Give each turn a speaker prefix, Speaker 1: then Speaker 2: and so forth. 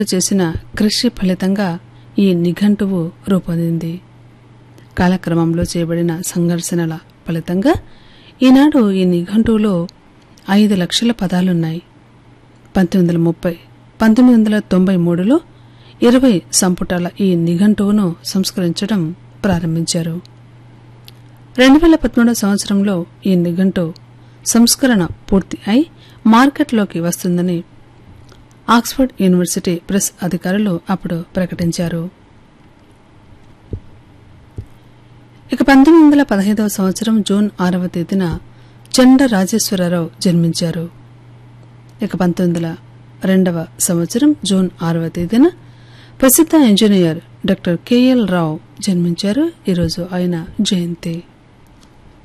Speaker 1: చేసిన కృషి ఫలితంగా ఈ నిఘంటువు రూపొందింది కాలక్రమంలో చేయబడిన సంఘర్షణల ఫలితంగా ఈనాడు ఈ నిఘంటువులో ఐదు లక్షల పదాలున్నాయి పంతొమ్మిది వందల ముప్పై పంతొమ్మిది వందల తొంభై మూడులో ఇరవై సంపుటాల ఈ నిఘంటువును సంస్కరించడం ప్రారంభించారు రెండు వేల పదమూడవ సంవత్సరంలో ఈ నిఘంటు సంస్కరణ పూర్తి అయి మార్కెట్లోకి వస్తుందని ఆక్స్ఫర్డ్ యూనివర్సిటీ ప్రెస్ అధికారులు అప్పుడు ప్రకటించారు ఇక పంతొమ్మిది వందల పదహైదవ సంవత్సరం జూన్ ఆరవ తేదీన చండ రాజేశ్వరరావు జన్మించారు ఇక పంతొమ్మిది వందల రెండవ సంవత్సరం జూన్ ఆరవ తేదీన ప్రసిద్ధ ఇంజనీర్ డాక్టర్ కెఎల్ రావు జన్మించారు ఈరోజు ఆయన జయంతి